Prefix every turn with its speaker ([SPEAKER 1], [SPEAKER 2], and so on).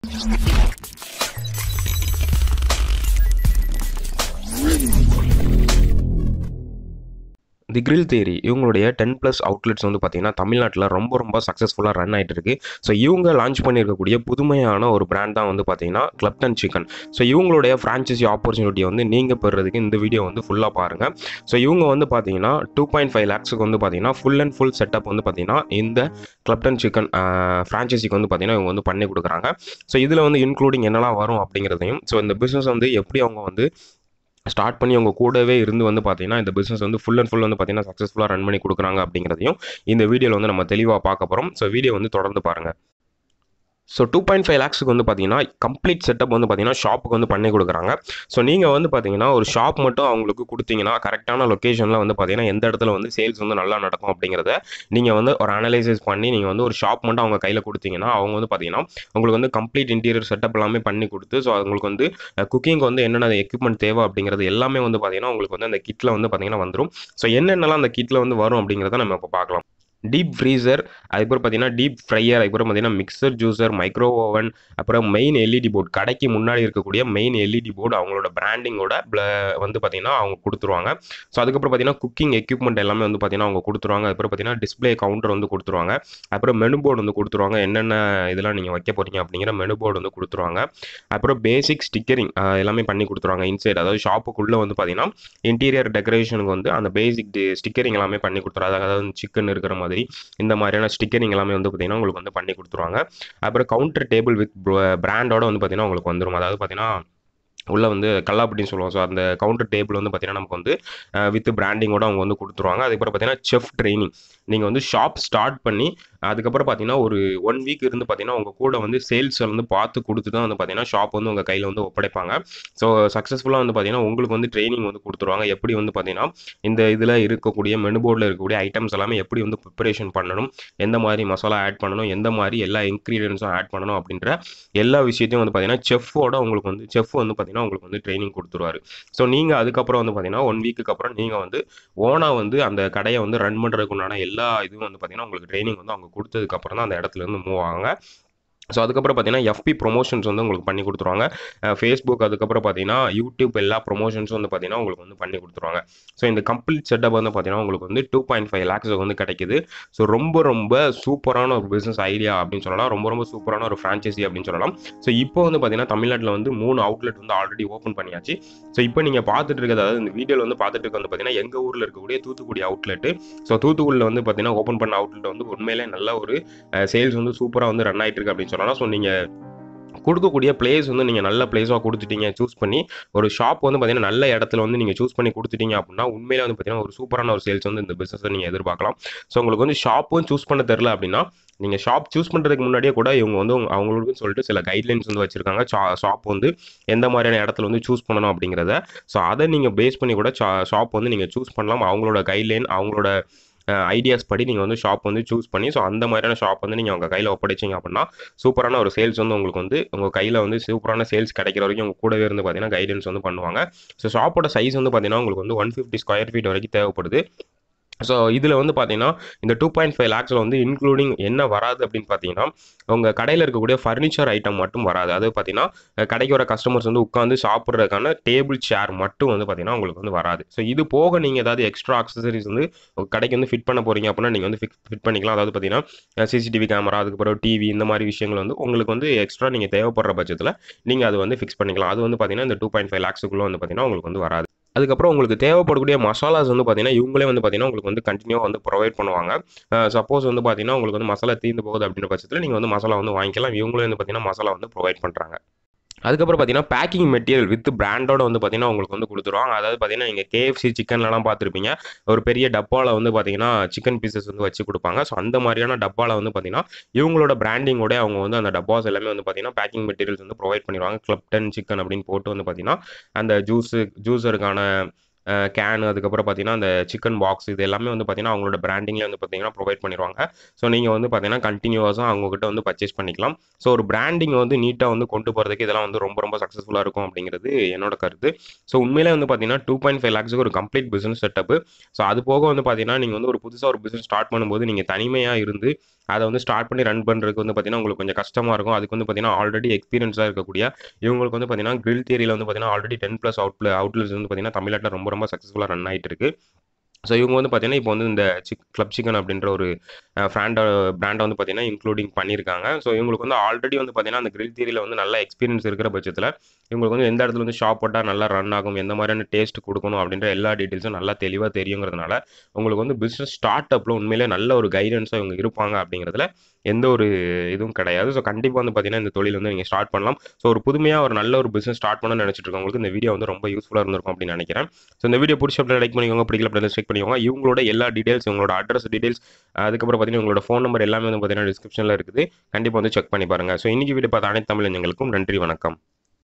[SPEAKER 1] தி grill தேரி இவங்களுடைய ten plus outlets வந்து பார்த்தீங்கன்னா தமிழ்நாட்டில் ரொம்ப ரொம்ப சக்ஸஸ்ஃபுல்லாக ரன் ஆகிட்டு இருக்கு ஸோ இவங்க லான்ச் பண்ணியிருக்கக்கூடிய புதுமையான ஒரு பிராண்ட் தான் வந்து பார்த்தீங்கன்னா கிளப்டன் சிக்கன் ஸோ இவங்களுடைய ஃப்ரான்ச்சைசி ஆப்பர்ச்சுனிட்டியை வந்து நீங்கள் பெறுறதுக்கு இந்த வீடியோ வந்து ஃபுல்லாக பாருங்கள் ஸோ இவங்க வந்து பார்த்தீங்கன்னா டூ பாயிண்ட் ஃபைவ் லேக்ஸுக்கு வந்து பார்த்தீங்கன்னா ஃபுல் அண்ட் ஃபுல் செட்டப் வந்து பார்த்தீங்கன்னா இந்த கிளப்டன் சிக்கன் ஃப்ரான்ச்சைசிக்கு வந்து பார்த்தீங்கன்னா இவங்க வந்து பண்ணி கொடுக்குறாங்க ஸோ இதில் வந்து இன்க்ளூடிங் என்னெல்லாம் வரும் அப்படிங்கிறதையும் ஸோ இந்த பிஸ்னஸ் வந்து எப்படி அவங்க வந்து ஸ்டார்ட் பண்ணி அவங்க கூடவே இருந்து வந்து பார்த்தீங்கன்னா இந்த பிஸ்னஸ் வந்து ஃபுல் அண்ட் ஃபுல் வந்து பார்த்தீங்கன்னா சக்ஸஸ்ஃபுல்லாக ரன் பண்ணி கொடுக்குறாங்க அப்படிங்கிறதையும் இந்த வீடியோவில் வந்து நம்ம தெளிவாக பார்க்க போகிறோம் ஸோ வீடியோ வந்து தொடர்ந்து பாருங்கள் ஸோ டூ பாயிண்ட் ஃபைவ் லேக்ஸுக்கு வந்து பார்த்தீங்கன்னா கம்ப்ளீட் செட்டப் வந்து பார்த்தீங்கன்னா ஷாப்புக்கு வந்து பண்ணி கொடுக்குறாங்க ஸோ நீங்கள் வந்து பார்த்தீங்கன்னா ஒரு ஷாப் மட்டும் அவங்களுக்கு கொடுத்தீங்கன்னா கரெக்டான லொக்கேஷனில் வந்து பார்த்தீங்கன்னா எந்த இடத்துல வந்து சேல்ஸ் வந்து நல்லா நடக்கும் அப்படிங்கிறத நீங்கள் வந்து ஒரு அனலைசிஸ் பண்ணி நீங்கள் வந்து ஒரு ஷாப் மட்டும் அவங்க கையில் கொடுத்தீங்கன்னா அவங்க வந்து பார்த்தீங்கன்னா உங்களுக்கு வந்து கம்ப்ளீட் இன்டீரியர் செட்டப் எல்லாமே பண்ணி கொடுத்து ஸோ உங்களுக்கு வந்து குக்கிங் வந்து என்னென்ன எக்யூப்மெண்ட் தேவை அப்படிங்கிறது எல்லாமே வந்து பார்த்தீங்கன்னா உங்களுக்கு வந்து அந்த கிட்டில் வந்து பார்த்தீங்கன்னா வந்துடும் ஸோ என்னென்னலாம் அந்த கிட்டில் வந்து வரும் அப்படிங்கிறத நம்ம இப்போ பார்க்கலாம் டீப் ஃப்ரீசர் அதுக்கப்புறம் பார்த்தீங்கன்னா டீப் ஃப்ரையர் அதுக்கப்புறம் பார்த்தீங்கன்னா மிக்சர் ஜூசர் மைக்ரோ ஓவன் அப்புறம் மெயின் எல்இடி போர்டு கடைக்கு முன்னாடி இருக்கக்கூடிய மெயின் எல்இடி போர்டு அவங்களோட பிராண்டிங்கோட வந்து பார்த்தீங்கன்னா அவங்க கொடுத்துருவாங்க ஸோ அதுக்கப்புறம் பார்த்தீங்கன்னா குக்கிங் எக்யூப்மெண்ட் எல்லாமே வந்து பார்த்தீங்கன்னா அவங்க கொடுத்துருவாங்க அதுக்கப்புறம் பார்த்தீங்கன்னா டிஸ்பிளே கவுண்டர் வந்து கொடுத்துருவாங்க அப்புறம் மெனு போர்டு வந்து கொடுத்துருவாங்க என்னென்ன இதெல்லாம் நீங்கள் வைக்க போகிறீங்க அப்படிங்கிற மெனு போர்டு வந்து கொடுத்துருவாங்க அப்புறம் பேசிக் ஸ்டிக்கரிங் எல்லாமே பண்ணி கொடுத்துருவாங்க இன்சைட் அதாவது ஷாப்புக்குள்ளே வந்து பார்த்தீங்கன்னா இன்டீரியர் டெக்கரேஷனுக்கு வந்து அந்த பேசிக் ஸ்டிக்கரிங் எல்லாமே பண்ணி கொடுத்துருவாங்க அதாவது சிக்கன் இருக்கிற மாதிரி இந்த மாதிரியான ஸ்டிக்கரிங் எல்லாமே வந்து பார்த்தீங்கன்னா உங்களுக்கு வந்து பண்ணி கொடுத்துருவாங்க அப்புறம் கவுண்டர் டேபிள் வித் பிராண்டோட வந்து பார்த்தீங்கன்னா உங்களுக்கு வந்துடும் அதாவது பார்த்தீங்கன்னா உள்ளே வந்து கல்லாப்பட்டின்னு சொல்லுவோம் ஸோ அந்த கவுண்டர் டேபிள் வந்து பார்த்தீங்கன்னா நமக்கு வந்து வித் பிராண்டிங்கோட அவங்க வந்து கொடுத்துருவாங்க அதுக்கப்புறம் பார்த்தீங்கன்னா செஃப் ட்ரைனிங் நீங்கள் வந்து ஷாப் ஸ்டார்ட் பண்ணி அதுக்கப்புறம் பார்த்தீங்கன்னா ஒரு ஒன் வீக் இருந்து பார்த்தீங்கன்னா உங்கள் கூட வந்து சேல்ஸ் வந்து பார்த்து கொடுத்து தான் வந்து பார்த்தீங்கன்னா ஷாப் வந்து உங்கள் கையில் வந்து ஒப்படைப்பாங்க ஸோ சக்ஸஸ்ஃபுல்லாக வந்து பார்த்தீங்கன்னா உங்களுக்கு வந்து ட்ரைனிங் வந்து கொடுத்துருவாங்க எப்படி வந்து பார்த்தீங்கன்னா இந்த இதில் இருக்கக்கூடிய மெனு போர்டில் இருக்கக்கூடிய ஐட்டம்ஸ் எல்லாமே எப்படி வந்து ப்ரிப்பரேஷன் பண்ணணும் எந்த மாதிரி மசாலா ஆட் பண்ணணும் எந்த மாதிரி எல்லா இன்க்ரீடியன்ஸும் ஆட் பண்ணணும் அப்படின்ற எல்லா விஷயத்தையும் வந்து பார்த்தீங்கன்னா செஃப்போட உங்களுக்கு வந்து செஃப் வந்து பார்த்தீங்கன்னா உங்களுக்கு வந்து ட்ரைனிங் கொடுத்துருவாரு ஸோ நீங்கள் அதுக்கப்புறம் வந்து பார்த்தீங்கன்னா ஒன் வீக்குக்கு அப்புறம் நீங்கள் வந்து ஓனாக வந்து அந்த கடையை வந்து ரன் பண்ணுறதுக்கு உண்டான எல்லா இதுவும் வந்து பார்த்தீங்கன்னா உங்களுக்கு ட்ரைனிங் வந்து அவங்க கொடுத்ததுக்கப்புறம் தான் அந்த இடத்துல இருந்து மூவ் ஆகுங்க ஸோ அதுக்கப்புறம் பார்த்தீங்கன்னா எஃபி ப்ரொமோஷன்ஸ் வந்து உங்களுக்கு பண்ணி கொடுத்துருவாங்க ஃபேஸ்புக் அதுக்கப்புறம் பார்த்தீங்கன்னா யூடியூப் எல்லா ப்ரொமோஷன்ஸும் வந்து பார்த்தீங்கன்னா உங்களுக்கு வந்து பண்ணி கொடுத்துருவாங்க ஸோ இந்த கம்ப்ளீட் செட்டப் வந்து பார்த்தீங்கன்னா உங்களுக்கு வந்து டூ பாயிண்ட் ஃபைவ் லேக்ஸ் வந்து கிடைக்குது ஸோ ரொம்ப ரொம்ப சூப்பரான ஒரு பிஸ்னஸ் ஐடியா அப்படின்னு சொல்லலாம் ரொம்ப ரொம்ப சூப்பரான ஒரு ஃப்ரான்ச்சைசி அப்படின்னு சொல்லலாம் ஸோ இப்போ வந்து பார்த்தீங்கன்னா தமிழ்நாட்டில் வந்து மூணு அவுட்லெட் வந்து ஆல்ரெடி ஓப்பன் பண்ணியாச்சு ஸோ இப்போ நீங்கள் பார்த்துட்டு இருக்கிறது அதாவது இந்த வீடியோவில் வந்து பார்த்துட்டு இருக்க வந்து பார்த்தீங்கன்னா எங்கள் ஊரில் இருக்கக்கூடிய தூத்துக்குடி அவுட்லெட்டு ஸோ தூத்துக்குடியில் வந்து பார்த்தீங்கன்னா ஓப்பன் பண்ண அவுட்லெட் வந்து உண்மையிலே நல்ல ஒரு சேல்ஸ் வந்து சூப்பராக வந்து ரன் ஆகிட்டு இருக்கு அப்படின்னு சொல்லலாம் ஸோ நீங்கள் கொடுக்கக்கூடிய பிளேஸ் வந்து நீங்கள் நல்ல பிளேஸாக கொடுத்துட்டீங்க சூஸ் பண்ணி ஒரு ஷாப் வந்து பார்த்தீங்கன்னா நல்ல இடத்துல வந்து நீங்கள் சூஸ் பண்ணி கொடுத்துட்டீங்க அப்படின்னா உண்மையிலே வந்து பார்த்தீங்கன்னா ஒரு சூப்பரான ஒரு சேல்ஸ் வந்து இந்த பிஸ்னஸை நீங்கள் எதிர்பார்க்கலாம் ஸோ உங்களுக்கு வந்து ஷாப்பும் சூஸ் பண்ண தெரில அப்படின்னா நீங்கள் ஷாப் சூஸ் பண்ணுறதுக்கு முன்னாடியே கூட இவங்க வந்து அவங்களுக்குன்னு சொல்லிட்டு சில கைட்லைன்ஸ் வந்து வச்சுருக்காங்க ஷாப் வந்து எந்த மாதிரியான இடத்துல வந்து சூஸ் பண்ணணும் அப்படிங்கிறத ஸோ அதை நீங்கள் பேஸ் பண்ணி கூட ஷாப் வந்து நீங்கள் சூஸ் பண்ணலாம் அவங்களோட கைட்லைன் அவங்களோட ஐடியாஸ் படி நீங்கள் வந்து ஷாப் வந்து சூஸ் பண்ணி ஸோ அந்த மாதிரியான ஷாப் வந்து நீங்கள் உங்கள் கையில் ஒப்படைச்சிங்க அப்படின்னா சூப்பரான ஒரு சேல்ஸ் வந்து உங்களுக்கு வந்து உங்கள் கையில் வந்து சூப்பரான சேல்ஸ் கிடைக்கிற வரைக்கும் உங்கள் கூடவே இருந்து பார்த்தீங்கன்னா கைடன்ஸ் வந்து பண்ணுவாங்க ஸோ ஷாப்போட சைஸ் வந்து பார்த்தீங்கன்னா உங்களுக்கு வந்து ஒன் ஃபிஃப்டி ஸ்கொயர் ஃபீட் வரைக்கும் தேவைப்படுது ஸோ இதில் வந்து பார்த்தீங்கன்னா இந்த டூ பாயிண்ட் ஃபைவ் லேக்ஸில் வந்து இன்க்ளூடிங் என்ன வராது அப்படின்னு பார்த்தீங்கன்னா உங்கள் கடையில் இருக்கக்கூடிய ஃபர்னிச்சர் ஐட்டம் மட்டும் வராது அது பார்த்தீங்கன்னா கடைக்கு வர கஸ்டமர்ஸ் வந்து உட்காந்து சாப்பிட்றதுக்கான டேபிள் சேர் மட்டும் வந்து பார்த்தீங்கன்னா உங்களுக்கு வந்து வராது ஸோ இது போக நீங்கள் ஏதாவது எக்ஸ்ட்ரா அக்சசரிஸ் வந்து கடைக்கு வந்து ஃபிட் பண்ண போகிறீங்க அப்படின்னா நீங்கள் வந்து ஃபிட் ஃபிட் பண்ணிக்கலாம் அதாவது பார்த்தீங்கன்னா சிசிடிவி கேமரா அதுக்கப்புறம் டிவி இந்த மாதிரி விஷயங்கள் வந்து உங்களுக்கு வந்து எக்ஸ்ட்ரா நீங்கள் தேவைப்படுற பட்சத்தில் நீங்கள் அது வந்து ஃபிக்ஸ் பண்ணிக்கலாம் அது வந்து பார்த்தீங்கன்னா இந்த டூ பாயிண்ட் ஃபைவ் லேக்ஸுக்குள்ளே வந்து பார்த்தீங்கன்னா உங்களுக்கு வந்து வராது அதுக்கப்புறம் உங்களுக்கு தேவைப்படக்கூடிய மசாலாஸ் வந்து பார்த்தீங்கன்னா இவங்களே வந்து பார்த்தீங்கன்னா உங்களுக்கு வந்து கண்டினியூவாக வந்து ப்ரொவைட் பண்ணுவாங்க சப்போஸ் வந்து பார்த்தீங்கன்னா உங்களுக்கு வந்து மசாலா தீர்ந்து போகுது அப்படின்ற பட்சத்தில் நீங்கள் வந்து மசாலா வந்து வாங்கிக்கலாம் இவங்களே வந்து பார்த்தீங்கன்னா மசாலா வந்து ப்ரொவைட் பண்ணுறாங்க அதுக்கப்புறம் பார்த்தீங்கன்னா பேக்கிங் மெட்டீரியல் வித் பிராண்டோட வந்து பார்த்தீங்கன்னா உங்களுக்கு வந்து கொடுத்துருவாங்க அதாவது பார்த்தீங்கன்னா நீங்கள் கேஎஃப்சி சிக்கன்லலாம் பார்த்துருப்பீங்க ஒரு பெரிய டப்பாவில் வந்து பார்த்தீங்கன்னா சிக்கன் பீசஸ் வந்து வச்சு கொடுப்பாங்க ஸோ அந்த மாதிரியான டப்பாவில் வந்து பார்த்தீங்கன்னா இவங்களோட பிராண்டிங்கோட அவங்க வந்து அந்த டப்பாஸ் எல்லாமே வந்து பார்த்தீங்கன்னா பேக்கிங் மெட்டீரியல்ஸ் வந்து ப்ரொவைட் பண்ணிடுவாங்க கிளப்டன் சிக்கன் அப்படின்னு போட்டு வந்து பார்த்தீங்கன்னா அந்த ஜூஸு ஜூஸருக்கான கேனு அதுக்கப்புறம் பார்த்தீங்கன்னா அந்த சிக்கன் பாக்ஸ் இது எல்லாமே வந்து பார்த்தீங்கன்னா அவங்களோட பிராண்டிங்லேயே வந்து பார்த்தீங்கன்னா ப்ரொவைட் பண்ணிடுவாங்க ஸோ நீங்கள் வந்து பார்த்தீங்கன்னா கண்டினியூஸாக அவங்ககிட்ட வந்து பர்ச்சேஸ் பண்ணிக்கலாம் ஸோ ஒரு பிராண்டிங் வந்து நீட்டாக வந்து கொண்டு போகிறதுக்கு இதெல்லாம் வந்து ரொம்ப ரொம்ப சக்ஸஸ்ஃபுல்லாக இருக்கும் அப்படிங்கிறது என்னோட கருத்து ஸோ உண்மையிலே வந்து பார்த்தீங்கன்னா டூ பாயிண்ட் ஃபைவ் லேக்ஸுக்கு ஒரு கம்ப்ளீட் பிஸ்னஸ் செட்டப் ஸோ அது போக வந்து பார்த்தீங்கன்னா நீங்கள் வந்து ஒரு புதுசாக ஒரு பிஸ்னஸ் ஸ்டார்ட் பண்ணும்போது நீங்கள் தனிமையாக இருந்து அதை வந்து ஸ்டார்ட் பண்ணி ரன் பண்ணுறதுக்கு வந்து பார்த்தீங்கன்னா உங்களுக்கு கொஞ்சம் கஷ்டமாக இருக்கும் அதுக்கு வந்து பார்த்தீங்கன்னா ஆல்ரெடி எக்ஸ்பீரியன்ஸாக இருக்கக்கூடிய இவங்களுக்கு வந்து பார்த்தீங்கன்னா கிரில் தியரியில் வந்து பார்த்தீங்கன்னா already ten plus out outlets வந்து பார்த்தீங்கன்னா தமிழ்நாட்டில் ரொம்ப ரொம்ப சக்ஸஸ்ஃபுல்லாக ரன் ஆகிட்டு இருக்கு ஸோ இவங்க வந்து பார்த்தீங்கன்னா இப்போ வந்து இந்த சிக் கிளப் சிக்கன் அப்படின்ற ஒரு ஃப்ராண்டை பிராண்டை வந்து பார்த்தீங்கன்னா இன்க்ளூடிங் பண்ணியிருக்காங்க ஸோ இவங்களுக்கு வந்து ஆல்ரெடி வந்து பார்த்தீங்கன்னா அந்த கிரில் தியரியில் வந்து நல்ல எக்ஸ்பீரியன்ஸ் இருக்கிற பட்சத்தில் இவங்களுக்கு வந்து எந்த இடத்துல வந்து ஷாப் போட்டால் நல்லா ரன் ஆகும் எந்த மாதிரியான டேஸ்ட் கொடுக்கணும் அப்படின்ற எல்லா டீட்டெயில்ஸும் நல்லா தெளிவாக தெரியுங்கிறதுனால உங்களுக்கு வந்து பிஸ்னஸ் ஸ்டார்ட் அப்பில் உண்மையிலே நல்ல ஒரு கைடன்ஸாக இவங்க இருப்பாங்க அப்படிங்கிறதுல எந்த ஒரு இதுவும் கிடையாது ஸோ கண்டிப்பாக வந்து பார்த்தீங்கன்னா இந்த தொழில் வந்து நீங்கள் ஸ்டார்ட் பண்ணலாம் ஸோ ஒரு புதுமையாக ஒரு நல்ல ஒரு பிஸ்னஸ் ஸ்டார்ட் பண்ணணும்னு நினச்சிட்டு இருக்கவங்களுக்கு இந்த வீடியோ வந்து ரொம்ப யூஸ்ஃபுல்லாக இருந்திருக்கும் அப்படின்னு நினைக்கிறேன் ஸோ இந்த வீடியோ பிடிச்ச அப்படியே லைக் பண்ணிக்கோங்க பிடிக்கல அப்படியே செக் பண்ணிக்கோங்க இவங்களோட எல்லா டீடைல்ஸ் இவங்களோட அட்ரஸ் டீடைல்ஸ் அதுக்கப்புறம் பார்த்தீங்கன்னா உங்களோட ஃபோன் நம்பர் எல்லாமே வந்து பார்த்தீங்கன்னா டிஸ்கிரிப்ஷனில் இருக்குது கண்டிப்பாக வந்து செக் பண்ணி பாருங்கள் ஸோ இன்றைக்கி வீடியோ பார்த்த அனைத்து தமிழ் நன்றி வணக்கம்